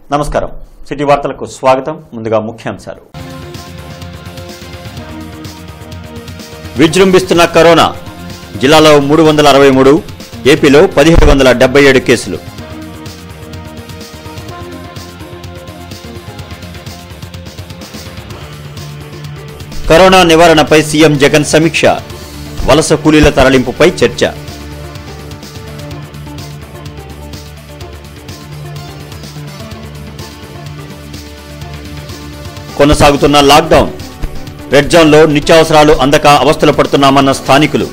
నమస్కారం సిటీ వార్తలకు స్వాగతం ముందుగా ముఖ్యాంశాలు విజృంభిస్తున్న కరోనా జిల్లాలో మూడు వందల అరవై మూడు ఏపీలో పదిహేడు వందల డెబ్బై ఏడు కేసులు కరోనా నివారణపై సీఎం జగన్ సమీక్ష వలస కూలీల తరలింపుపై చర్చ కొనసాగుతున్న లాక్డౌన్ రెడ్ జోన్లో నిత్యావసరాలు అందక అవస్థలు పడుతున్నామన్న స్థానికులు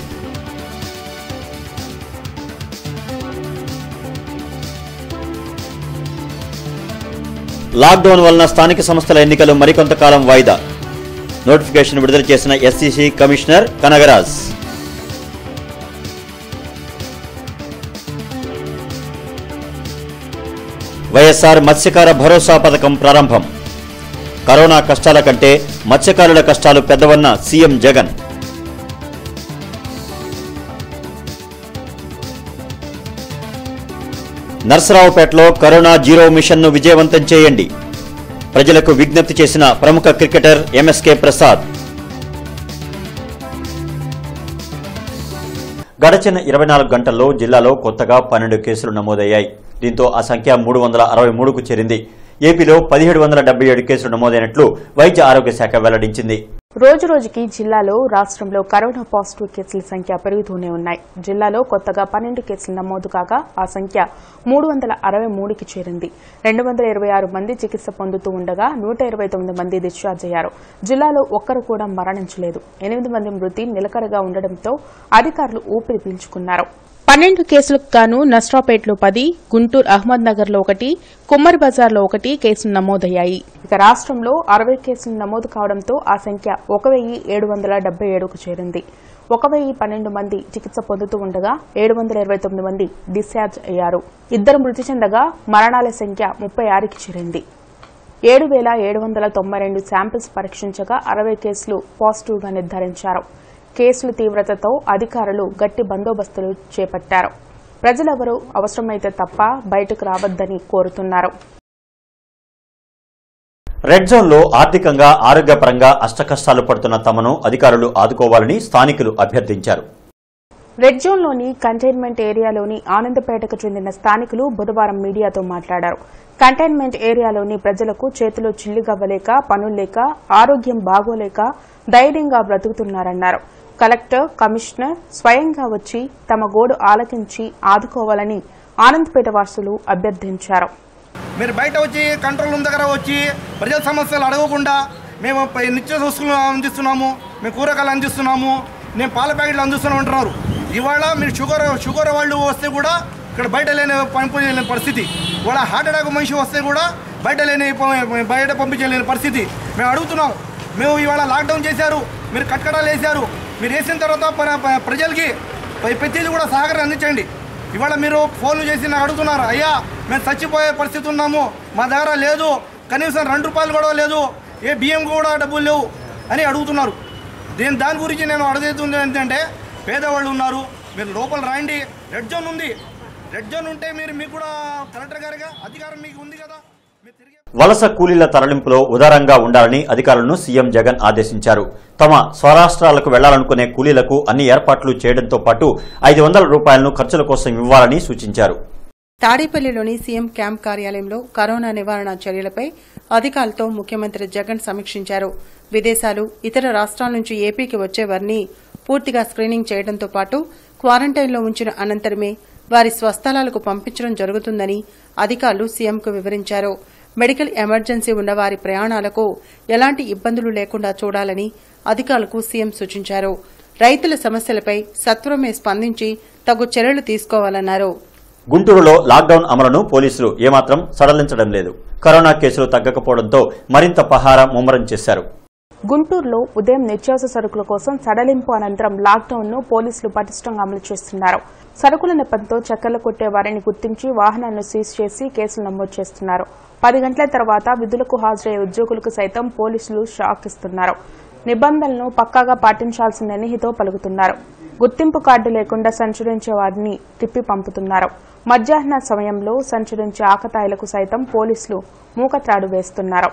లాక్డౌన్ వలన స్థానిక సంస్థల ఎన్నికలు మరికొంతకాలం వాయిదా నోటిఫికేషన్ విడుదల చేసిన ఎస్సీసీ కమిషనర్ కనగరాజ్ వైఎస్ఆర్ మత్స్యకార భరోసా పథకం ప్రారంభం కరోనా కష్టాల కంటే మత్స్యకారుల కష్టాలు పెద్దవన్న సీఎం జగన్ నర్సరావుపేటలో కరోనా జీరో మిషన్ను విజయవంతం చేయండి ప్రజలకు విజ్ఞప్తి చేసిన ప్రముఖ క్రికెటర్ ఎంఎస్కే ప్రసాద్ గడచిన ఇరవై నాలుగు గంటల్లో జిల్లాలో కొత్తగా పన్నెండు కేసులు నమోదయ్యాయి దీంతో ఆ సంఖ్య మూడు వందల అరవై మూడుకు చేరింది ఏపీలో పదిహేడు వందల డెబ్బై ఏడు కేసులు నమోదైనట్లు వైద్య ఆరోగ్య శాఖ వెల్లడించింది రోజు రోజుకి జిల్లాలో రాష్ట్రంలో కరోనా పాజిటివ్ కేసుల సంఖ్య పెరుగుతూనే ఉన్నాయి జిల్లాలో కొత్తగా పన్నెండు కేసులు నమోదు కాగా ఆ సంఖ్య మూడు వందల అరవై మూడుకి చేరింది రెండు వందల ఇరవై ఆరు మంది చికిత్స పొందుతూ ఉండగా నూట ఇరవై తొమ్మిది మంది డిశ్చార్జ్ అయ్యారు జిల్లాలో ఒక్కరు కూడా మరణించలేదు ఎనిమిది మంది మృతి నిలకడగా ఉండడంతో అధికారులు ఊపిరి పీల్చుకున్నారు పన్నెండు కేసులకు గాను నస్రాపేటలో పది గుంటూరు అహ్మద్ నగర్ లో ఒకటి కుమ్మరి బజార్లో ఒకటి కేసులు నమోదయ్యాయి ఇక రాష్ట్రంలో అరవై కేసులు నమోదు కావడంతో ఆ సంఖ్య ఒక వెయ్యి ఏడు వందల డెబ్బై ఏడుకు చేరింది ఒక వెయ్యి పన్నెండు మంది చికిత్స పొందుతూ ఉండగా ఏడు వందల ఇరవై తొమ్మిది మంది డిశ్చార్జ్ అయ్యారు ఇద్దరు మృతి చెందగా మరణాల సంఖ్య ముప్పై ఆరుకి చేరింది ఏడు వేల ఏడు వందల తొంభై రెండు శాంపిల్స్ పరీక్షించగా అరవై కేసులు పాజిటివ్గా నిర్ధారించారు కేసుల తీవ్రతతో అధికారులు గట్టి బందోబస్తులు చేపట్టారు ప్రజలెవరూ అవసరమైతే తప్ప బయటకు రావద్దని కోరుతున్నారు రెడ్ జోన్లో ఆర్థికంగా ఆరోగ్యపరంగా అష్టకష్టాలు పడుతున్న తమను అధికారులు ఆదుకోవాలని స్థానికులు అభ్యర్థించారు రెడ్ జోన్లోని కంటైన్మెంట్ ఏరియాలోని ఆనందపేటకు చెందిన స్థానికులు బుధవారం మీడియాతో మాట్లాడారు కంటైన్మెంట్ ఏరియాలోని ప్రజలకు చేతిలో చిల్లిగవ్వలేక పనుల్లేక ఆరోగ్యం బాగోలేక ధైర్యంగా బ్రతుకుతున్నారన్నారు కలెక్టర్ కమిషనర్ స్వయంగా వచ్చి తమ గోడు ఆలకించి ఆదుకోవాలని ఆనందపేట వాసులు అభ్యర్థించారు మీరు బయట వచ్చి కంట్రోల్ రూమ్ దగ్గర వచ్చి ప్రజల సమస్యలు అడగకుండా మేము పై నిత్య వస్తువులు అందిస్తున్నాము మేము కూరగాయలు అందిస్తున్నాము మేము పాల ప్యాకెట్లు అందిస్తున్నాం అంటున్నారు ఇవాళ మీరు షుగర్ షుగర్ వాళ్ళు వస్తే కూడా ఇక్కడ బయట లేని పంపించలేని పరిస్థితి ఇవాళ హార్ట్ అటాక్ మనిషి వస్తే కూడా బయట లేని ప- బయట పంపించలేని పరిస్థితి మేము అడుగుతున్నాం మేము ఇవాళ లాక్డౌన్ చేశారు మీరు కట్టకడాలు వేశారు మీరు వేసిన తర్వాత ప్ర- ప్ర- ప్రజలకి ప- ప్రతిదీ కూడా సహకారం అందించండి ఇవాళ మీరు ఫోన్లు చేసి నాకు అడుగుతున్నారు అయ్యా మేము చచ్చిపోయే పరిస్థితి ఉన్నాము మా దగ్గర లేదు కనీసం రెండు రూపాయలు కూడా లేదు ఏ బియ్యం కూడా డబ్బులు లేవు అని అడుగుతున్నారు దీని దాని గురించి నేను అడుగుతుంది ఏంటంటే పేదవాళ్ళు ఉన్నారు మీరు లోపల రాయండి రెడ్ జోన్ ఉంది రెడ్ జోన్ ఉంటే మీరు మీకు కూడా కలెక్టర్ గారిగా అధికారం మీకు ఉంది కదా మీరు తిరిగి వలస కూలీల తరలింపులో ఉదారంగా ఉండాలని అధికారులను సీఎం జగన్ ఆదేశించారు తమ స్వరాష్ట్రాలకు వెళ్లాలనుకునే కూలీలకు అన్ని ఏర్పాట్లు చేయడంతో పాటు ఐదు వందల రూపాయలను ఖర్చుల కోసం ఇవ్వాలని సూచించారు తాడేపల్లిలోని సీఎం క్యాంప్ కార్యాలయంలో కరోనా నివారణ చర్యలపై అధికారులతో ముఖ్యమంత్రి జగన్ సమీక్షించారు విదేశాలు ఇతర రాష్ట్రాల నుంచి ఏపీకి వచ్చేవారిని పూర్తిగా స్క్రీనింగ్ చేయడంతో పాటు క్వారంటైన్లో ఉంచిన అనంతరమే వారి స్వస్థలాలకు పంపించడం జరుగుతుందని అధికారులు సీఎంకు వివరించారు మెడికల్ ఎమర్జెన్సీ ఉన్న వారి ప్రయాణాలకు ఎలాంటి ఇబ్బందులు లేకుండా చూడాలని అధికారులకు సీఎం సూచించారు రైతుల సమస్యలపై సత్వరమే స్పందించి తగు చర్యలు తీసుకోవాలన్నారు గుంటూరులో లాక్డౌన్ అమలును పోలీసులు ఏమాత్రం సడలించడం లేదు కరోనా కేసులు తగ్గకపోవడంతో మరింత పహారా ముమ్మరం చేశారు గుంటూరులో ఉదయం నిత్యావసర సరుకుల కోసం సడలింపు అనంతరం లాక్డౌన్ ను పోలీసులు పటిష్టంగా అమలు చేస్తున్నారు సరుకుల నెపంతో చక్కర్లు కొట్టే వారిని గుర్తించి వాహనాలను సీజ్ చేసి కేసులు నమోదు చేస్తున్నారు పది గంటల తర్వాత విధులకు హాజరయ్యే ఉద్యోగులకు సైతం పోలీసులు షాక్ ఇస్తున్నారు నిబంధనలను పక్కాగా పాటించాల్సిందని హితో పలుకుతున్నారు గుర్తింపు కార్డు లేకుండా సంచరించే వారిని తిప్పి పంపుతున్నారు మధ్యాహ్న సమయంలో సంచరించే ఆకతాయిలకు సైతం పోలీసులు మూకత్రాడు వేస్తున్నారు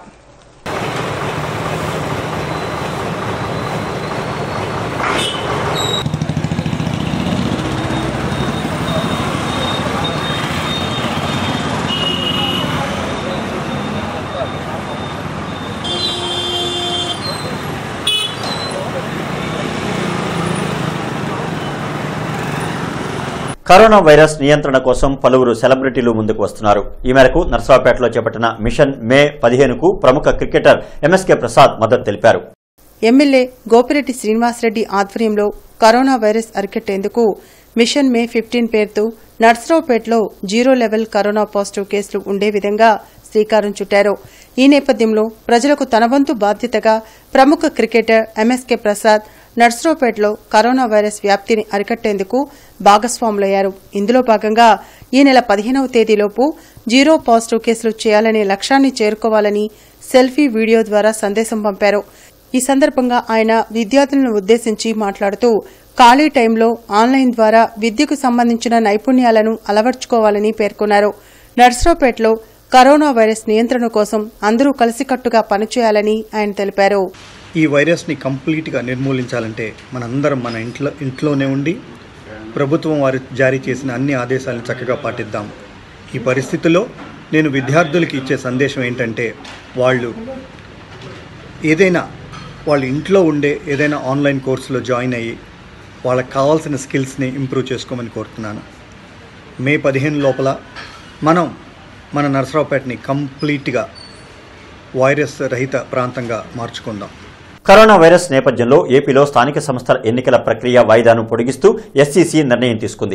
కరోనా వైరస్ నియంత్రణ కోసం పలువురు సెలబ్రిటీలు ముందుకు వస్తున్నారు ఈ మేరకు నర్సరావుపేటలో చేపట్టిన మిషన్ మే పదిహేనుకు ప్రముఖ క్రికెటర్ ఎంఎస్కే ప్రసాద్ మద్దతు తెలిపారు ఎమ్మెల్యే గోపిరెడ్డి శ్రీనివాసరెడ్డి ఆధ్వర్యంలో కరోనా వైరస్ అరికట్టేందుకు మిషన్ మే ఫిఫ్టీన్ పేరుతో నర్సరావుపేటలో జీరో లెవెల్ కరోనా పాజిటివ్ కేసులు ఉండే విధంగా శ్రీకారం చుట్టారు ఈ నేపథ్యంలో ప్రజలకు తన వంతు బాధ్యతగా ప్రముఖ క్రికెటర్ ఎంఎస్కే ప్రసాద్ నర్సరావుపేటలో కరోనా వైరస్ వ్యాప్తిని అరికట్టేందుకు భాగస్వాములయ్యారు ఇందులో భాగంగా ఈ నెల పదిహేనవ తేదీలోపు జీరో పాజిటివ్ కేసులు చేయాలనే లక్ష్యాన్ని చేరుకోవాలని సెల్ఫీ వీడియో ద్వారా సందేశం పంపారు ఈ సందర్భంగా ఆయన విద్యార్థులను ఉద్దేశించి మాట్లాడుతూ ఖాళీ టైంలో ఆన్లైన్ ద్వారా విద్యకు సంబంధించిన నైపుణ్యాలను అలవర్చుకోవాలని పేర్కొన్నారు నర్సరావుపేటలో కరోనా వైరస్ నియంత్రణ కోసం అందరూ కలిసికట్టుగా పనిచేయాలని ఆయన తెలిపారు ఈ వైరస్ని కంప్లీట్గా నిర్మూలించాలంటే మనందరం మన ఇంట్లో ఇంట్లోనే ఉండి ప్రభుత్వం వారు జారీ చేసిన అన్ని ఆదేశాలను చక్కగా పాటిద్దాం ఈ పరిస్థితిలో నేను విద్యార్థులకి ఇచ్చే సందేశం ఏంటంటే వాళ్ళు ఏదైనా వాళ్ళ ఇంట్లో ఉండే ఏదైనా ఆన్లైన్ కోర్సులో జాయిన్ అయ్యి వాళ్ళకి కావాల్సిన స్కిల్స్ని ఇంప్రూవ్ చేసుకోమని కోరుతున్నాను మే పదిహేను లోపల మనం మన నరసరావుపేటని కంప్లీట్గా వైరస్ రహిత ప్రాంతంగా మార్చుకుందాం కరోనా వైరస్ నేపథ్యంలో ఏపీలో స్థానిక సంస్థల ఎన్నికల ప్రక్రియ వాయిదాను పొడిగిస్తూ ఎస్సీసీ నిర్ణయం తీసుకుంది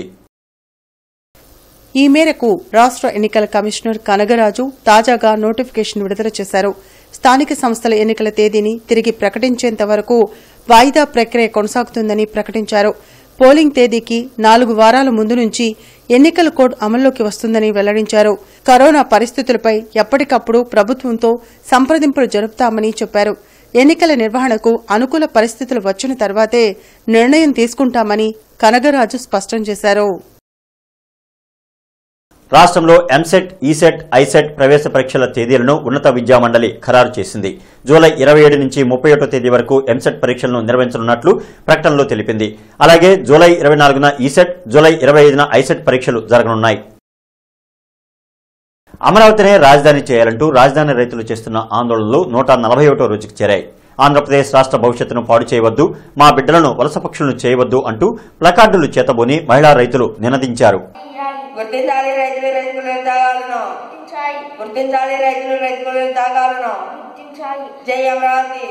ఈ మేరకు రాష్ట్ర ఎన్నికల కమిషనర్ కనగరాజు తాజాగా నోటిఫికేషన్ విడుదల చేశారు స్థానిక సంస్థల ఎన్నికల తేదీని తిరిగి ప్రకటించేంత వరకు వాయిదా ప్రక్రియ కొనసాగుతుందని ప్రకటించారు పోలింగ్ తేదీకి నాలుగు వారాల ముందు నుంచి ఎన్నికల కోడ్ అమల్లోకి వస్తుందని వెల్లడించారు కరోనా పరిస్థితులపై ఎప్పటికప్పుడు ప్రభుత్వంతో సంప్రదింపులు జరుపుతామని చెప్పారు ఎన్నికల నిర్వహణకు అనుకూల పరిస్థితులు వచ్చిన తర్వాతే నిర్ణయం తీసుకుంటామని కనగరాజు స్పష్టం చేశారు రాష్ట్రంలో ఎంసెట్ ఈసెట్ ఐసెట్ ప్రవేశ పరీక్షల తేదీలను ఉన్నత విద్యా మండలి ఖరారు చేసింది జూలై ఇరవై ఏడు నుంచి ముప్పై ఒకటో తేదీ వరకు ఎంసెట్ పరీక్షలను నిర్వహించనున్నట్లు ప్రకటనలో తెలిపింది అలాగే జూలై ఇరవై నాలుగున ఈసెట్ జూలై ఇరవై ఐదున ఐసెట్ పరీక్షలు జరగనున్నాయి అమరావతినే రాజధాని చేయాలంటూ రాజధాని రైతులు చేస్తున్న ఆందోళనలు నూట నలభై ఒకటో రోజుకు చేరాయి ఆంధ్రప్రదేశ్ రాష్ట్ర భవిష్యత్తును పాడు చేయవద్దు మా బిడ్డలను వలస పక్షులను చేయవద్దు అంటూ ప్లకార్డులు చేతబూని మహిళా రైతులు నినదించారు గుర్తించాలి రైతులు రైతులు తాగాలను గుర్తించాలి రైతులు రైతులు తాగాలను జై అమరావతి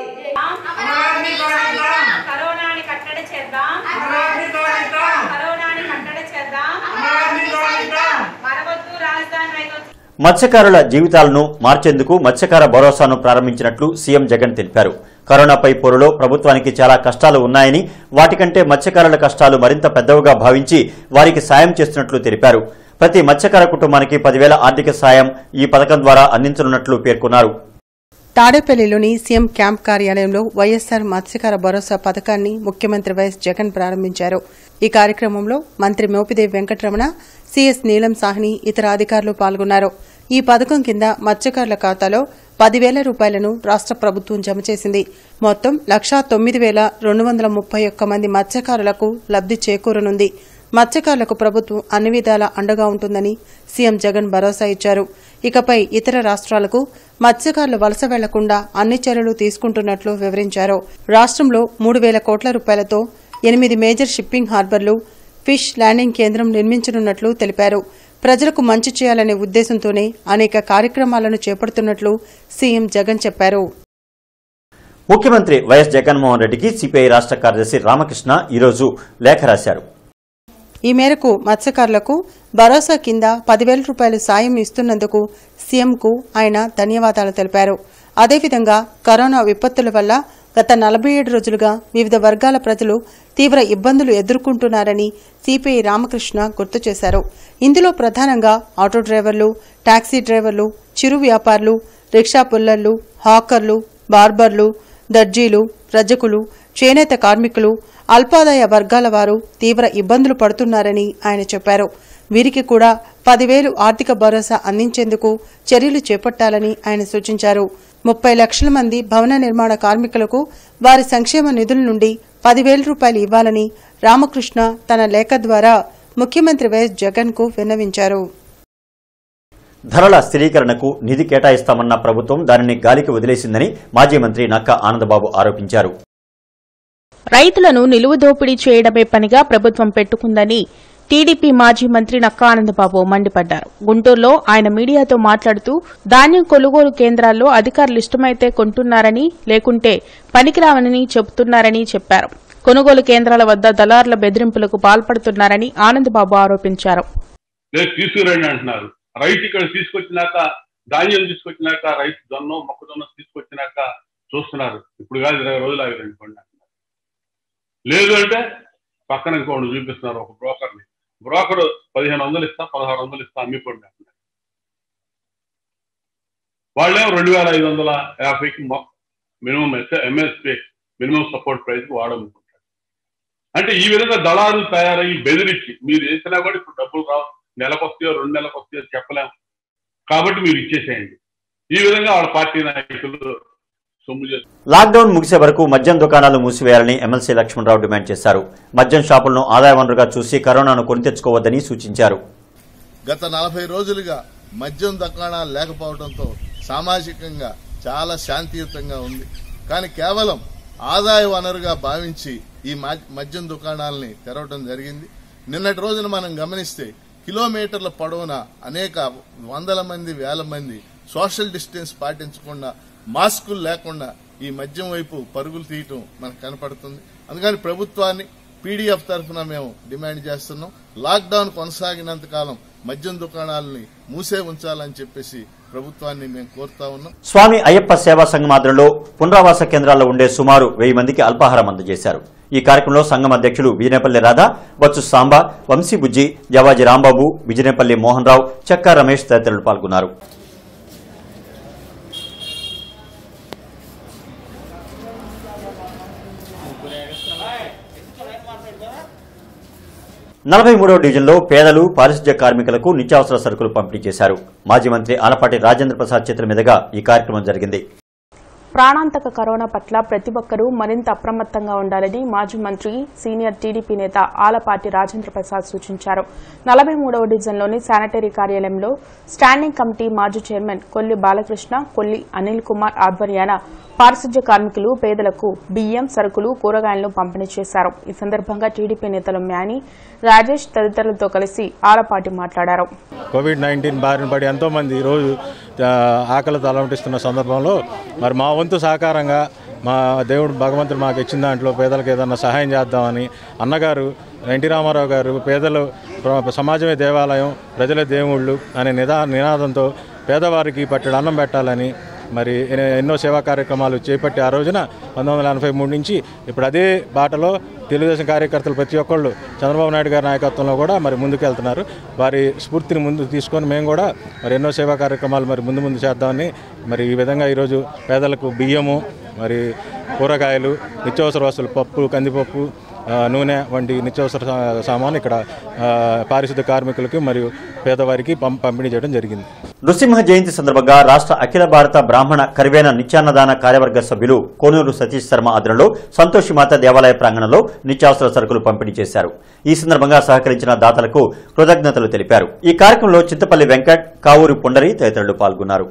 కరోనాని కట్టడి చేద్దాం కరోనాని కట్టడి చేద్దాం మరవద్దు రాజధాని రైతు మత్స్యకారుల జీవితాలను మార్చేందుకు మత్స్యకార భరోసాను ప్రారంభించినట్లు సీఎం జగన్ తెలిపారు కరోనాపై పోరులో ప్రభుత్వానికి చాలా కష్టాలు ఉన్నాయని వాటికంటే మత్స్యకారుల కష్టాలు మరింత పెద్దవిగా భావించి వారికి సాయం చేస్తున్నట్లు తెలిపారు ప్రతి మత్స్యకార కుటుంబానికి పదివేల ఆర్థిక సాయం ఈ పథకం ద్వారా అందించనున్నట్లు పేర్కొన్నారు తాడేపల్లిలోని సీఎం క్యాంప్ కార్యాలయంలో వైఎస్సార్ మత్స్యకార భరోసా పథకాన్ని ముఖ్యమంత్రి వైఎస్ జగన్ ప్రారంభించారు ఈ కార్యక్రమంలో మంత్రి మోపిదేవి వెంకటరమణ సీఎస్ నీలం సాహ్ని ఇతర అధికారులు పాల్గొన్నారు ఈ పథకం కింద మత్స్యకారుల ఖాతాలో పదివేల రూపాయలను రాష్ట ప్రభుత్వం జమ చేసింది మొత్తం లక్షా తొమ్మిది వేల రెండు వందల ముప్పై ఒక్క మంది మత్స్యకారులకు లబ్ది చేకూరనుంది మత్స్యకారులకు ప్రభుత్వం అన్ని విధాలా అండగా ఉంటుందని సీఎం జగన్ భరోసా ఇచ్చారు ఇకపై ఇతర రాష్ట్రాలకు మత్స్యకారులు వలస వెళ్లకుండా అన్ని చర్యలు తీసుకుంటున్నట్లు వివరించారు రాష్ట్రంలో మూడు వేల కోట్ల రూపాయలతో ఎనిమిది మేజర్ షిప్పింగ్ హార్బర్లు ఫిష్ ల్యాండింగ్ కేంద్రం నిర్మించనున్నట్లు తెలిపారు ప్రజలకు మంచి చేయాలనే ఉద్దేశంతోనే అనేక కార్యక్రమాలను చేపడుతున్నట్లు సీఎం జగన్ చెప్పారు ముఖ్యమంత్రి వైఎస్ జగన్మోహన్ రెడ్డికి సిపిఐ రాష్ట్ర కార్యదర్శి రామకృష్ణ ఈరోజు లేఖ రాశారు ఈ మేరకు మత్స్యకారులకు భరోసా కింద పదివేల రూపాయలు సాయం ఇస్తున్నందుకు సీఎంకు ఆయన ధన్యవాదాలు తెలిపారు అదేవిధంగా కరోనా విపత్తుల వల్ల గత నలభై ఏడు రోజులుగా వివిధ వర్గాల ప్రజలు తీవ్ర ఇబ్బందులు ఎదుర్కొంటున్నారని సిపిఐ రామకృష్ణ గుర్తు చేశారు ఇందులో ప్రధానంగా ఆటో డ్రైవర్లు టాక్సీ డ్రైవర్లు చిరు వ్యాపారులు రిక్షా పుల్లర్లు హాకర్లు బార్బర్లు దర్జీలు రజకులు చేనేత కార్మికులు అల్పాదాయ వర్గాల వారు తీవ్ర ఇబ్బందులు పడుతున్నారని ఆయన చెప్పారు వీరికి కూడా పదివేలు ఆర్థిక భరోసా అందించేందుకు చర్యలు చేపట్టాలని ఆయన సూచించారు ముప్పై లక్షల మంది భవన నిర్మాణ కార్మికులకు వారి సంక్షేమ నిధుల నుండి పదివేల రూపాయలు ఇవ్వాలని రామకృష్ణ తన లేఖ ద్వారా ముఖ్యమంత్రి వైఎస్ జగన్ కు విన్నవించారు ధరల స్థిరీకరణకు నిధి కేటాయిస్తామన్న ప్రభుత్వం దానిని గాలికి వదిలేసిందని మాజీ మంత్రి నక్కా ఆనందబాబు ఆరోపించారు రైతులను నిలువు దోపిడీ చేయడమే పనిగా ప్రభుత్వం పెట్టుకుందని టీడీపీ మాజీ మంత్రి నక్కా ఆనందబాబు మండిపడ్డారు గుంటూరులో ఆయన మీడియాతో మాట్లాడుతూ ధాన్యం కొనుగోలు కేంద్రాల్లో అధికారులు ఇష్టమైతే కొంటున్నారని లేకుంటే పనికిరావని చెబుతున్నారని చెప్పారు కొనుగోలు కేంద్రాల వద్ద దళారుల బెదిరింపులకు పాల్పడుతున్నారని ఆనందబాబు ఆరోపించారు లేదు తీసుకురండి అంటున్నారు రైతు ఇక్కడ తీసుకొచ్చినాక ధాన్యం తీసుకొచ్చినాక రైతు జొన్న మొక్కజొన్న తీసుకొచ్చినాక చూస్తున్నారు ఇప్పుడు కాదు ఇరవై రోజులు ఆగి అనుకోండి అంటున్నారు లేదు అంటే పక్కన ఇంకోటి చూపిస్తున్నారు ఒక బ్రోకర్ని బ్రోకర్ పదిహేను వందలు ఇస్తా పదహారు వందలు ఇస్తా అమ్మిపోండి అంటున్నారు వాళ్ళేమో రెండు వేల ఐదు వందల యాభైకి మినిమం ఎంఎస్పీ మినిమం సపోర్ట్ ప్రైస్కి వాడనుకుంటారు అంటే ఈ విధంగా దళారులు తయారయ్యి బెదిరించి మీరు వేసినా కూడా ఇప్పుడు డబ్బులు రావు నెలకు వస్తాయో రెండు నెలలకు వస్తాయో చెప్పలేం కాబట్టి మీరు ఇచ్చేసేయండి ఈ విధంగా వాళ్ళ పార్టీ నాయకులు సొమ్ము చేస్తారు లాక్డౌన్ ముగిసే వరకు మద్యం దుకాణాలు మూసివేయాలని ఎమ్మెల్సీ లక్ష్మణరావు డిమాండ్ చేశారు మద్యం షాపులను ఆదాయ వనరుగా చూసి కరోనాను కొని తెచ్చుకోవద్దని సూచించారు గత నలభై రోజులుగా మద్యం దుకాణాలు లేకపోవడంతో సామాజికంగా చాలా శాంతియుతంగా ఉంది కానీ కేవలం ఆదాయ వనరుగా భావించి ఈ మా- మద్యం దుకాణాలని తెరవడం జరిగింది నిన్నటి రోజున మనం గమనిస్తే కిలోమీటర్ల పొడవున అనేక వందల మంది వేల మంది సోషల్ డిస్టెన్స్ పాటించకుండా మాస్కులు లేకుండా ఈ మద్యం వైపు పరుగులు తీయటం మనకు కనపడుతుంది అందుకని ప్రభుత్వాన్ని పీడీఎఫ్ తరఫున మేము డిమాండ్ చేస్తున్నాం లాక్డౌన్ కొనసాగినంత కాలం మద్యం దుకాణాలని మూసే ఉంచాలని చెప్పేసి ప్రభుత్వాన్ని మేము కోరుతా ఉన్నాం స్వామి అయ్యప్ప సేవా సంఘం ఆధ్వర్యంలో పునరావాస కేంద్రాల్లో ఉండే సుమారు వెయ్యి మందికి అల్పాహారం అందజేశారు ఈ కార్యక్రమంలో సంఘం అధ్యక్షులు వీనేపల్లి రాధా బొత్సు సాంబా వంశీ బుజ్జి జవాజీ రాంబాబు విజయనేపల్లి మోహన్ రావు చెక్కా రమేష్ తదితరులు పాల్గొన్నారు నలభై మూడవ డివిజన్లో పేదలు పారిశుధ్య కార్మికులకు నిత్యావసర సరుకులు పంపిణీ చేశారు మాజీ మంత్రి ఆలపాటి రాజేంద్ర ప్రసాద్ చేతుల మీదుగా ఈ కార్యక్రమం జరిగింది ప్రాణాంతక కరోనా పట్ల ప్రతి ఒక్కరూ మరింత అప్రమత్తంగా ఉండాలని మాజీ మంత్రి సీనియర్ టీడీపీ నేత ఆలపాటి రాజేంద్ర ప్రసాద్ సూచించారు నలభై మూడవ డివిజన్లోని శానిటరీ కార్యాలయంలో స్టాండింగ్ కమిటీ మాజీ చైర్మన్ కొల్లి బాలకృష్ణ కొల్లి అనిల్ కుమార్ ఆధ్వర్యాన పారిశుధ్య కార్మికులు పేదలకు బియ్యం సరుకులు కూరగాయలను పంపిణీ చేశారు ఈ సందర్భంగా టీడీపీ నేతలు మ్యాని రాజేష్ తదితరులతో కలిసి ఆలపాటి మాట్లాడారు కోవిడ్ నైన్టీన్ బారిన పడి ఎంతోమంది ఈరోజు ఆ, ఆకలితో అలమటిస్తున్న సందర్భంలో మరి మా వంతు సహకారంగా మా దేవుడు భగవంతుడు మాకు ఇచ్చిన దాంట్లో పేదలకు ఏదన్నా సహాయం చేద్దామని అన్నగారు ఎన్టీ రామారావు గారు పేదలు ప్ర- సమాజమే దేవాలయం ప్రజలే దేవుళ్ళు అనే నిదా నినాదంతో పేదవారికి పట్టెడు అన్నం పెట్టాలని మరి ఎన్నో- ఎన్నో సేవా కార్యక్రమాలు చేపట్టి ఆ రోజున పంతొమ్మిది వందల ఎనభై మూడు నుంచి ఇప్పుడు అదే బాటలో తెలుగుదేశం కార్యకర్తలు ప్రతి ఒక్కళ్ళు చంద్రబాబు నాయుడు గారి నాయకత్వంలో కూడా మరి ముందుకెళ్తున్నారు వారి స్ఫూర్తిని ముందుకు తీసుకొని మేము కూడా మరి ఎన్నో సేవా కార్యక్రమాలు మరి ముందు ముందు చేద్దామని మరి ఈ విధంగా ఈరోజు పేదలకు బియ్యము మరి కూరగాయలు నిత్యావసర వస్తువులు పప్పు కందిపప్పు ఆ, నూనె వంటి నిత్యావసర సా- సామాను ఇక్కడ ఆ, పారిశుద్ధ కార్మికులకి మరియు పేదవారికి పం- పంపిణీ చేయడం జరిగింది నృసింహ జయంతి సందర్భంగా రాష్ట్ర అఖిల భారత బ్రాహ్మణ కరివేన నిత్యాన్నదాన కార్యవర్గ సభ్యులు కోనూరు సతీష్ శర్మ ఆధ్వర్యంలో సంతోషిమాత దేవాలయ ప్రాంగణంలో నిత్యావసర సరుకులు పంపిణీ చేశారు ఈ సందర్భంగా సహకరించిన దాతలకు కృతజ్ఞతలు తెలిపారు ఈ కార్యక్రమంలో చింతపల్లి వెంకట్ కావూరి పుండరి తదితరులు పాల్గొన్నారు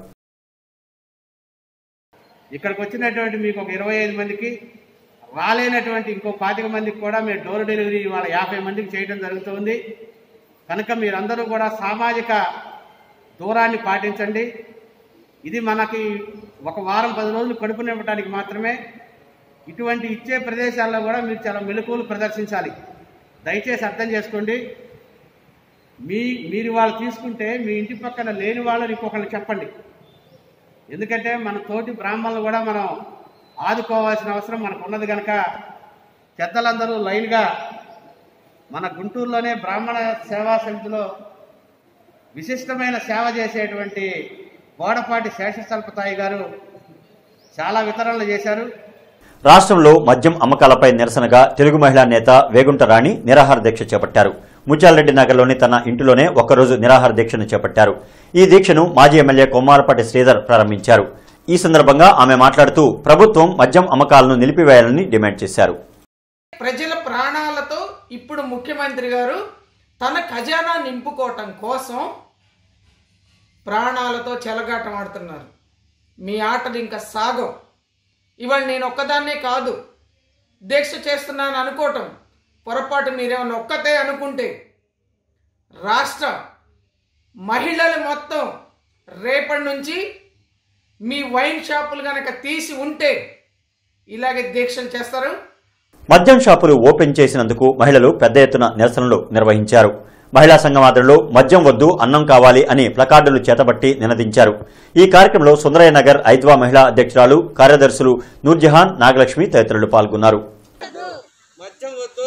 ఇక్కడికి వచ్చినటువంటి మీకు ఒక ఇరవై ఐదు మందికి రాలేనటువంటి ఇంకో పాతిక మందికి కూడా మీరు డోర్ డెలివరీ ఇవాళ యాభై మందికి చేయడం జరుగుతుంది కనుక మీరందరూ కూడా సామాజిక దూరాన్ని పాటించండి ఇది మనకి ఒక వారం పది రోజులు కడుపు నింపడానికి మాత్రమే ఇటువంటి ఇచ్చే ప్రదేశాల్లో కూడా మీరు చాలా మెలకువలు ప్రదర్శించాలి దయచేసి అర్థం చేసుకోండి మీ మీరు వాళ్ళు తీసుకుంటే మీ ఇంటి పక్కన లేని వాళ్ళని ఇంకొకళ్ళు చెప్పండి ఎందుకంటే మన తోటి బ్రాహ్మణులు కూడా మనం ఆదుకోవాల్సిన అవసరం మనకు ఉన్నది కనుక పెద్దలందరూ లైన్గా మన గుంటూరులోనే బ్రాహ్మణ సేవా సమితిలో విశిష్టమైన సేవ చేసేటువంటి బోడపాటి శేషస్వల్పతాయి గారు చాలా వితరణలు చేశారు రాష్ట్రంలో మద్యం అమ్మకాలపై నిరసనగా తెలుగు మహిళా నేత వేగుంట రాణి నిరాహార దీక్ష చేపట్టారు ముత్యాలరెడ్డి నగర్లోని తన ఇంటిలోనే ఒక్కరోజు నిరాహార దీక్షను చేపట్టారు ఈ దీక్షను మాజీ ఎమ్మెల్యే కొమ్మారపాటి శ్రీధర్ ప్రారంభించారు ఈ సందర్భంగా ఆమె మాట్లాడుతూ ప్రభుత్వం మద్యం అమ్మకాలను నిలిపివేయాలని డిమాండ్ చేశారు ప్రజల ప్రాణాలతో ఇప్పుడు ముఖ్యమంత్రి గారు తన ఖజానా నింపుకోవటం కోసం ప్రాణాలతో చెలగాటం ఆడుతున్నారు మీ ఆటలు ఇంకా సాగం ఇవాళ నేను ఒక్కదాన్నే కాదు దీక్ష చేస్తున్నాను అనుకోవటం పొరపాటు మీరేమన్నా ఒక్కతే అనుకుంటే రాష్ట్ర మహిళలు మొత్తం రేపటి నుంచి మీ వైన్ షాపులు కనుక తీసి ఉంటే ఇలాగే దీక్షలు చేస్తారు మద్యం షాపులు ఓపెన్ చేసినందుకు మహిళలు పెద్ద ఎత్తున నిరసనలు నిర్వహించారు మహిళా సంఘం ఆధ్వర్యంలో మద్యం వద్దు అన్నం కావాలి అని ప్లకార్డులు చేతబట్టి నినదించారు ఈ కార్యక్రమంలో సుందరయ్య నగర్ ఐద్వా మహిళా అధ్యక్షురాలు కార్యదర్శులు నూర్జహాన్ నాగలక్ష్మి తదితరులు పాల్గొన్నారు మద్యం వద్దు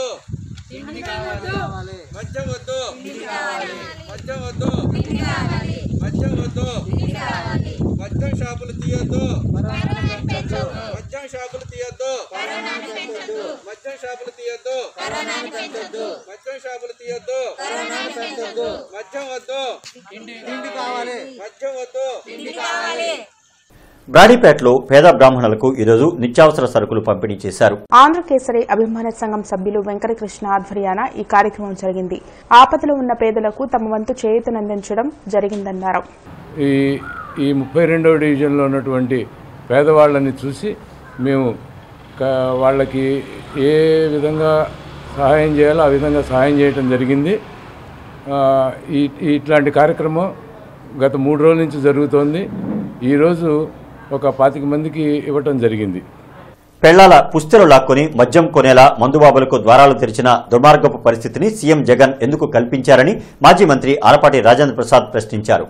మద్యం వద్దు మద్యం వద్దు మద్యం వద్దు మద్యం షాపులు తీయొద్దు మద్యం షాపులు తీయొద్దు మద్యం షాపులు తీయొద్దు మద్యం షాపులు తీయొద్దు మద్యం వద్దు మద్యం వద్దు బ్రాడీపేటలో పేద బ్రాహ్మణులకు ఈరోజు నిత్యావసర సరుకులు పంపిణీ చేశారు ఆంధ్రకేసరి అభిమాన సంఘం సభ్యులు వెంకటకృష్ణ ఆధ్వర్యాన ఈ కార్యక్రమం జరిగింది ఆపదలో ఉన్న పేదలకు తమ వంతు చేయూతనందించడం జరిగిందన్నారు ఈ ఈ ముప్పై రెండవ డివిజన్లో ఉన్నటువంటి పేదవాళ్ళని చూసి మేము క- వాళ్ళకి ఏ విధంగా సహాయం చేయాలో ఆ విధంగా సహాయం చేయటం జరిగింది ఆ, ఈ ఈ ఇట్లాంటి కార్యక్రమం గత మూడు రోజుల నుంచి జరుగుతోంది ఈరోజు ఒక పాతిక మందికి ఇవ్వటం జరిగింది పెళ్లాల పుస్తెలు లాక్కొని మద్యం కొనేలా మందుబాబులకు ద్వారాలు తెరిచిన దుర్మార్గపు పరిస్థితిని సీఎం జగన్ ఎందుకు కల్పించారని మాజీ మంత్రి ఆలపాటి రాజేంద్ర ప్రసాద్ ప్రశ్నించారు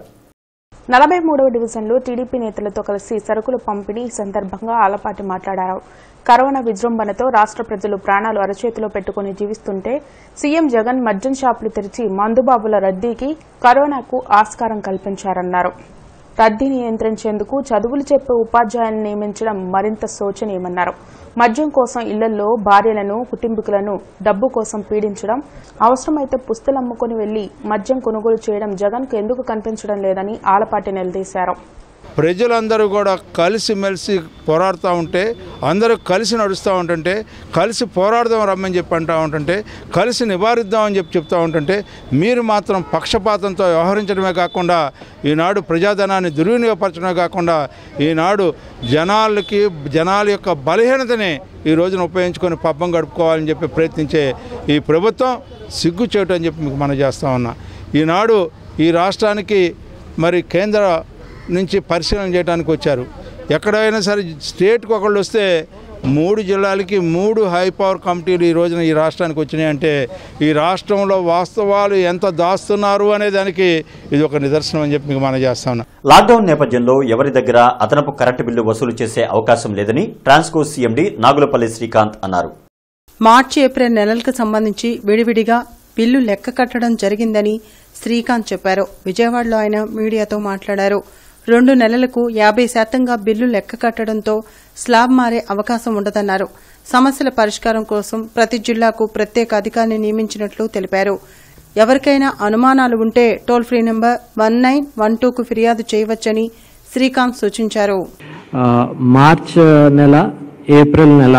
నలభై మూడవ డివిజన్లో టీడీపీ నేతలతో కలిసి సరుకుల పంపిణీ ఈ సందర్భంగా ఆలపాటి మాట్లాడారు కరోనా విజృంభణతో రాష్ట్ర ప్రజలు ప్రాణాలు అరచేతిలో పెట్టుకుని జీవిస్తుంటే సీఎం జగన్ మద్యం షాపులు తెరిచి మందుబాబుల రద్దీకి కరోనాకు ఆస్కారం కల్పించారన్నారు రద్దీ నియంత్రించేందుకు చదువులు చెప్పే ఉపాధ్యాయులను నియమించడం మరింత శోచనీయమన్నారు మద్యం కోసం ఇళ్లలో భార్యలను కుటుంబీకులను డబ్బు కోసం పీడించడం అవసరమైతే పుస్తలు అమ్ముకుని వెళ్లి మద్యం కొనుగోలు చేయడం జగన్కు ఎందుకు కనిపించడం లేదని ఆలపాటి నిలదీశారు ప్రజలందరూ కూడా కలిసిమెలిసి పోరాడుతూ ఉంటే అందరూ కలిసి నడుస్తూ ఉంటుంటే కలిసి పోరాడదాం రమ్మని చెప్పి అంటూ ఉంటుంటే కలిసి నివారిద్దామని చెప్పి చెప్తూ ఉంటుంటే మీరు మాత్రం పక్షపాతంతో వ్యవహరించడమే కాకుండా ఈనాడు ప్రజాధనాన్ని దుర్వినియోగపరచడమే కాకుండా ఈనాడు జనాలకి జనాల యొక్క బలహీనతని ఈ రోజున ఉపయోగించుకొని పబ్బం గడుపుకోవాలని చెప్పి ప్రయత్నించే ఈ ప్రభుత్వం సిగ్గు చేయటం అని చెప్పి మీకు మనం చేస్తూ ఉన్నా ఈనాడు ఈ రాష్ట్రానికి మరి కేంద్ర నుంచి పరిశీలన చేయడానికి వచ్చారు ఎక్కడైనా సరే స్టేట్కి ఒకళ్ళు వస్తే మూడు జిల్లాలకి మూడు హై పవర్ కమిటీలు ఈ రోజున ఈ రాష్ట్రానికి వచ్చినాయి అంటే ఈ రాష్ట్రంలో వాస్తవాలు ఎంత దాస్తున్నారు అనే దానికి ఇది ఒక నిదర్శనం అని చెప్పి మీకు మనం చేస్తా ఉన్నా లాక్డౌన్ నేపథ్యంలో ఎవరి దగ్గర అదనపు కరెంటు బిల్లు వసూలు చేసే అవకాశం లేదని ట్రాన్స్కో సీఎండీ నాగులపల్లి శ్రీకాంత్ అన్నారు మార్చి ఏప్రిల్ నెలలకు సంబంధించి విడివిడిగా బిల్లు లెక్క కట్టడం జరిగిందని శ్రీకాంత్ చెప్పారు విజయవాడలో ఆయన మీడియాతో మాట్లాడారు రెండు నెలలకు యాబై శాతంగా బిల్లు లెక్క కట్టడంతో స్లాబ్ మారే అవకాశం ఉండదన్నారు సమస్యల పరిష్కారం కోసం ప్రతి జిల్లాకు ప్రత్యేక అధికారిని నియమించినట్లు తెలిపారు ఎవరికైనా అనుమానాలు ఉంటే toll free number one nine one టూకు ఫిర్యాదు చేయవచ్చని శ్రీకాంత్ సూచించారు ఆ, మార్చ్ నెల ఏప్రిల్ నెల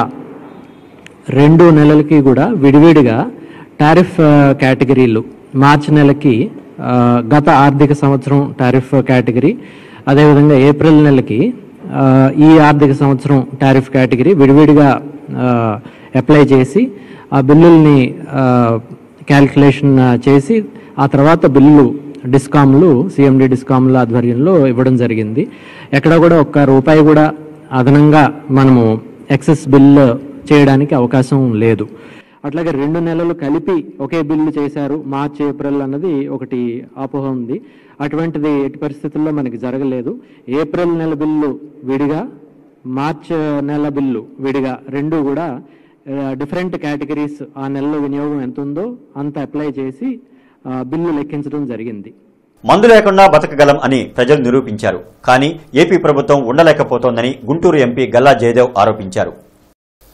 రెండు నెలలకి కూడా విడివిడిగా టారిఫ్ ఆ, కేటగిరీలు మార్చ్ నెలకి ఆ, గత ఆర్థిక సంవత్సరం టారిఫ్ కేటగిరీ అదేవిధంగా ఏప్రిల్ నెలకి ఆ, ఈ ఆర్థిక సంవత్సరం టారిఫ్ కేటగిరీ విడివిడిగా ఆ, అప్లై చేసి ఆ బిల్లుల్ని ఆ, క్యాల్కులేషన్ ఆ, చేసి ఆ తర్వాత బిల్లు డిస్కామ్లు సిఎండి డిస్కామ్ల ఆధ్వర్యంలో ఇవ్వడం జరిగింది ఎక్కడ కూడా ఒక్క రూపాయి కూడా అదనంగా మనము ఎక్సెస్ బిల్ చేయడానికి అవకాశం లేదు అట్లాగే రెండు నెలలు కలిపి ఒకే బిల్లు చేశారు మార్చ్ ఏప్రిల్ అన్నది ఒకటి అపోహ ఉంది అటువంటిది ఎట్టి పరిస్థితుల్లో మనకి జరగలేదు ఏప్రిల్ నెల బిల్లు విడిగా మార్చ్ నెల బిల్లు విడిగా రెండు కూడా డిఫరెంట్ కేటగిరీస్ ఆ నెలలో వినియోగం ఎంత ఉందో అంత అప్లై చేసి ఆ, బిల్లు లెక్కించడం జరిగింది మందు లేకుండా బతకగలం అని ప్రజలు నిరూపించారు కానీ ఏపీ ప్రభుత్వం ఉండలేకపోతోందని గుంటూరు ఎంపీ గల్లా జయదేవ్ ఆరోపించారు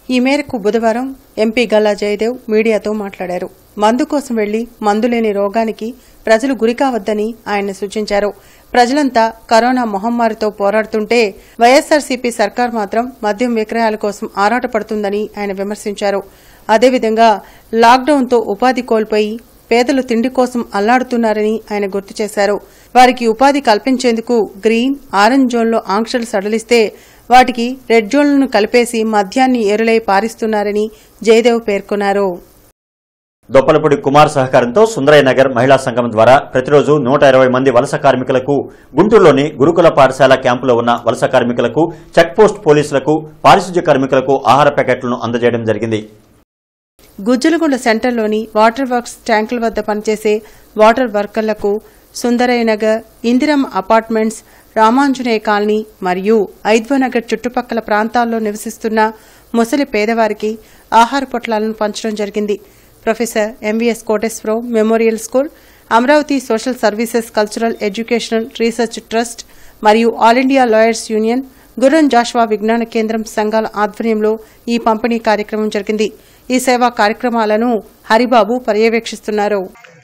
ఈ మేరకు బుధవారం ఎంపీ గల్లా జయదేవ్ మీడియాతో మాట్లాడారు మందు కోసం వెళ్లి మందు లేని రోగానికి ప్రజలు గురికావద్దని ఆయన సూచించారు ప్రజలంతా కరోనా మహమ్మారితో పోరాడుతుంటే వైఎస్సార్సీపీ సర్కార్ మాత్రం మద్యం విక్రయాల కోసం ఆరాటపడుతుందని ఆయన విమర్శించారు అదేవిధంగా లాక్డౌన్తో ఉపాధి కోల్పోయి పేదలు తిండి కోసం అల్లాడుతున్నారని ఆయన గుర్తు చేశారు వారికి ఉపాధి కల్పించేందుకు గ్రీన్ ఆరెంజ్ జోన్లో ఆంక్షలు సడలిస్తే వాటికి రెడ్ జోన్లను కలిపేసి మద్యాన్ని ఏరులై పారిస్తున్నారని జయదేవ్ పేర్కొన్నారు దొప్పలపూడి కుమార్ సహకారంతో సుందరయ్య నగర్ మహిళా సంఘం ద్వారా ప్రతిరోజు నూట ఇరవై మంది వలస కార్మికులకు గుంటూరులోని గురుకుల పాఠశాల క్యాంపులో ఉన్న వలస కార్మికులకు చెక్పోస్ట్ పోలీసులకు పారిశుధ్య కార్మికులకు ఆహార ప్యాకెట్లను అందజేయడం జరిగింది గుజ్జలగుండ సెంటర్లోని వాటర్ వర్క్స్ ట్యాంకుల వద్ద పనిచేసే వాటర్ వర్కర్లకు సుందరయ్య నగర్ ఇందిరమ్మ అపార్ట్మెంట్స్ రామాంజనేయ కాలనీ మరియు ఐద్వనగర్ చుట్టుపక్కల ప్రాంతాల్లో నివసిస్తున్న ముసలి పేదవారికి ఆహార పొట్లాలను పంచడం జరిగింది professor MVS Koteswararao memorial school Amaravati social services cultural educational research trust మరియు all India lawyers union Gurram Jashuva విజ్ఞాన కేంద్రం సంఘాల ఆధ్వర్యంలో ఈ పంపిణీ కార్యక్రమం జరిగింది ఈ సేవా కార్యక్రమాలను హరిబాబు పర్యవేక్షిస్తున్నారు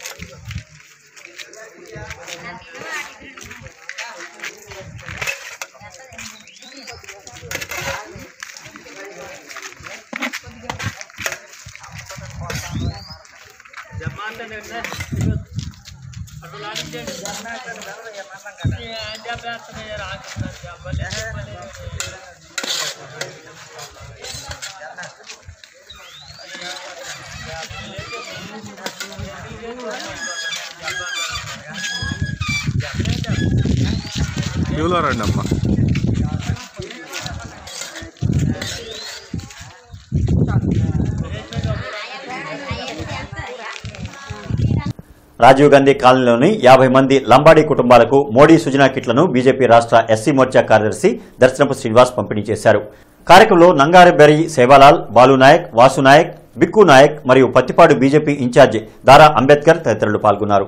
క్యూలో రండి అమ్మా రాజీవ్ గాంధీ కాలనీలోని యాభై మంది లంబాడీ కుటుంబాలకు మోడీ సుజనా కిట్లను బీజేపీ రాష్ట్ర ఎస్సీ మోర్చా కార్యదర్శి దర్శనపు శ్రీనివాస్ పంపిణీ చేశారు కార్యక్రమంలో నంగారెబెరి సేవాలాల్ బాలునాయక్ వాసునాయక్ బిక్కు నాయక్ మరియు పత్తిపాడు బీజేపీ ఇన్ఛార్జి దారా అంబేద్కర్ తదితరులు పాల్గొన్నారు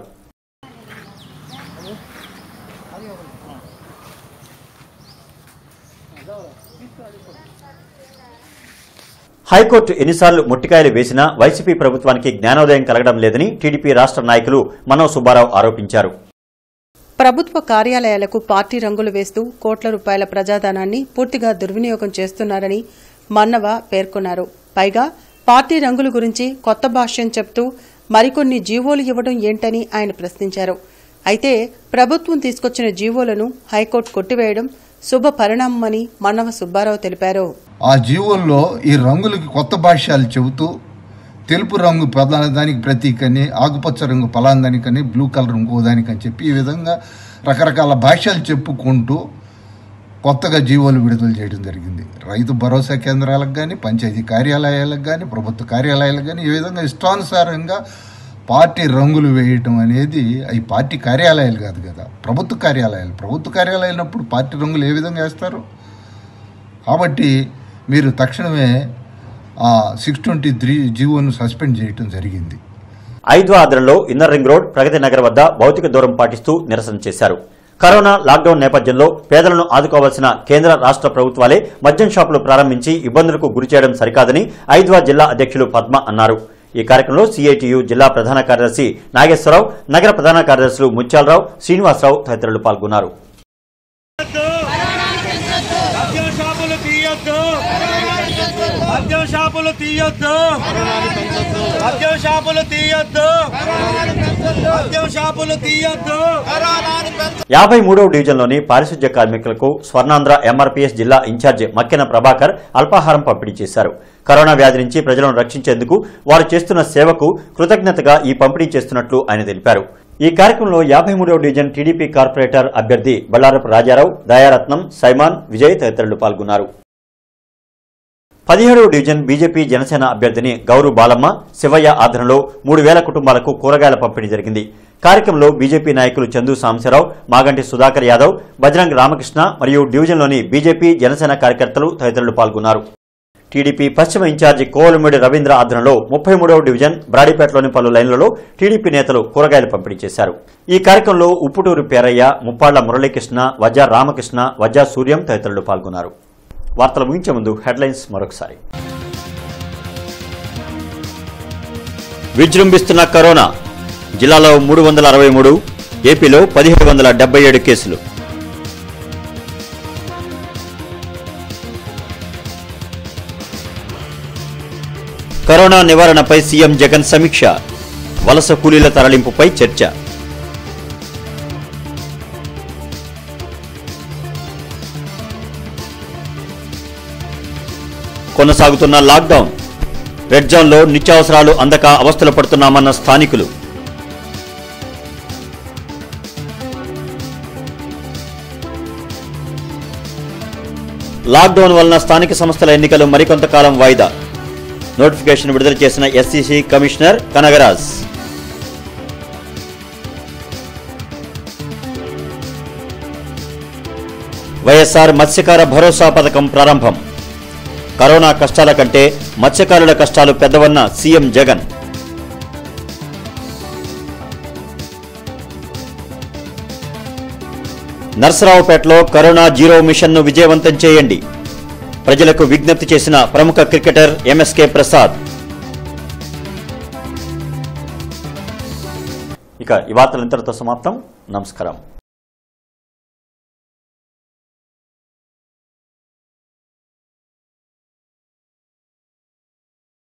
హైకోర్టు ఎన్నిసార్లు ముట్టికాయలు వేసినా వైసీపీ ప్రభుత్వానికి జ్ఞానోదయం కలగడం లేదని టీడీపీ రాష్ట్ర నాయకులు మనోజ్ సుబ్బారావు ఆరోపించారు ప్రభుత్వ కార్యాలయాలకు పార్టీ రంగులు వేస్తూ కోట్ల రూపాయల ప్రజాధనాన్ని పూర్తిగా దుర్వినియోగం చేస్తున్నారని మన్నవ పేర్కొన్నారు పైగా పార్టీ రంగుల గురించి కొత్త భాష్యం చెప్తూ మరికొన్ని జీవోలు ఇవ్వడం ఏంటని ఆయన ప్రశ్నించారు అయితే ప్రభుత్వం తీసుకొచ్చిన జీవోలను హైకోర్టు కొట్టివేయడం శుభ పరిణామమని మన్నవ సుబ్బారావు తెలిపారు ఆ జీవోల్లో ఈ రంగులకి కొత్త భాష్యాలు చెబుతూ తెలుపు రంగు ప్రధాన దానికి ప్రతీకని ఆకుపచ్చ రంగు ఫలాందానికని బ్లూ కలర్ ఇంకో దానికని చెప్పి ఈ విధంగా రకరకాల భాష్యాలు చెప్పుకుంటూ కొత్తగా జీవోలు విడుదల చేయడం జరిగింది రైతు భరోసా కేంద్రాలకు కానీ పంచాయతీ కార్యాలయాలకు కానీ ప్రభుత్వ కార్యాలయాలకు కానీ ఈ విధంగా ఇష్టానుసారంగా పార్టీ రంగులు వేయటం అనేది అవి పార్టీ కార్యాలయాలు కాదు కదా ప్రభుత్వ కార్యాలయాలు ప్రభుత్వ కార్యాలయాలప్పుడు పార్టీ రంగులు ఏ విధంగా వేస్తారు కాబట్టి మీరు తక్షణమే ఆ సిక్స్ ట్వంటీ త్రీ జీవోను సస్పెండ్ చేయటం జరిగింది ఐదో ఆధ్వర్యంలో inner ring road Pragathi Nagar వద్ద భౌతిక దూరం పాటిస్తూ నిరసన చేశారు కరోనా లాక్డౌన్ నేపథ్యంలో పేదలను ఆదుకోవాల్సిన కేంద్ర రాష్ట్ర ప్రభుత్వాలే మద్యం షాపులు ప్రారంభించి ఇబ్బందులకు గురిచేయడం సరికాదని ఐద్వా జిల్లా అధ్యక్షులు పద్మ అన్నారు ఈ కార్యక్రమంలో సిఐటియు జిల్లా ప్రధాన కార్యదర్శి నాగేశ్వరరావు నగర ప్రధాన కార్యదర్శులు ముత్యాలరావు శ్రీనివాసరావు తదితరులు పాల్గొన్నారు మద్యం షాపులు తీయొద్దు మద్యం షాపులు తీయొద్దు మద్యం షాపులు తీయొద్దు మద్యం షాపులు తీయొద్దు యాభై మూడవ డివిజన్లోని పారిశుధ్య కార్మికులకు స్వర్ణాంధ్ర ఎంఆర్పీఎస్ జిల్లా ఇన్ఛార్జి మక్కెన ప్రభాకర్ అల్పాహారం పంపిణీ చేశారు కరోనా వ్యాధి నుంచి ప్రజలను రక్షించేందుకు వారు చేస్తున్న సేవకు కృతజ్ఞతగా ఈ పంపిణీ చేస్తున్నట్లు ఆయన తెలిపారు ఈ కార్యక్రమంలో యాభై మూడవ డివిజన్ టీడీపీ కార్పొరేటర్ అభ్యర్థి బళ్ళారపు రాజారావు దయారత్నం సైమాన్ విజయ్ తదితరులు పాల్గొన్నారు పదిహేడవ డివిజన్ బీజేపీ జనసేన అభ్యర్థిని గౌరు బాలమ్మ శివయ్య ఆధ్వర్యంలో మూడు వేల కుటుంబాలకు కూరగాయల పంపిణీ జరిగింది కార్యక్రమంలో బీజేపీ నాయకులు చందు సాంబశివరావు మాగంటి సుధాకర్ యాదవ్ బజరంగ్ రామకృష్ణ మరియు డివిజన్లోని బీజేపీ జనసేన కార్యకర్తలు తదితరులు పాల్గొన్నారు టీడీపీ పశ్చిమ ఇన్ఛార్జి కోవలమూడి రవీంద్ర ఆధ్వర్యంలో ముప్పై మూడవ డివిజన్ బ్రాడీపేటలోని పలు లైన్లలో టీడీపీ నేతలు కూరగాయలు పంపిణీ చేశారు ఈ కార్యక్రమంలో ఉప్పుటూరు పేరయ్య ముప్పాళ్ల మురళీకృష్ణ వజ్జా రామకృష్ణ వజ్జా సూర్యం తదితరులు పాల్గొన్నారు వార్తలు ముగించే ముందు హెడ్లైన్స్ మరొకసారి విజృంభిస్తున్న కరోనా జిల్లాలో మూడు వందల అరవై మూడు ఏపీలో పదిహేడు వందల డెబ్బై ఏడు కేసులు కరోనా నివారణపై సీఎం జగన్ సమీక్ష వలస కూలీల తరలింపుపై చర్చ కొనసాగుతున్న లాక్డౌన్ రెడ్ జోన్లో నిత్యావసరాలు అందక అవస్థలు పడుతున్నామన్న స్థానికులు లాక్డౌన్ వలన స్థానిక సంస్థల ఎన్నికలు మరికొంతకాలం వాయిదా నోటిఫికేషన్ విడుదల చేసిన ఎస్సీసీ కమిషనర్ కనగరాజ్ వైఎస్ఆర్ మత్స్యకార భరోసా పథకం ప్రారంభం కరోనా కష్టాల కంటే మత్స్యకారుల కష్టాలు పెద్దవన్న సీఎం జగన్ నర్సరావుపేటలో కరోనా జీరో మిషన్ను విజయవంతం చేయండి ప్రజలకు విజ్ఞప్తి చేసిన ప్రముఖ క్రికెటర్ ఎంఎస్కే ప్రసాద్ ఇక ఈ వార్తలు ఇంతటితో సమాప్తం నమస్కారం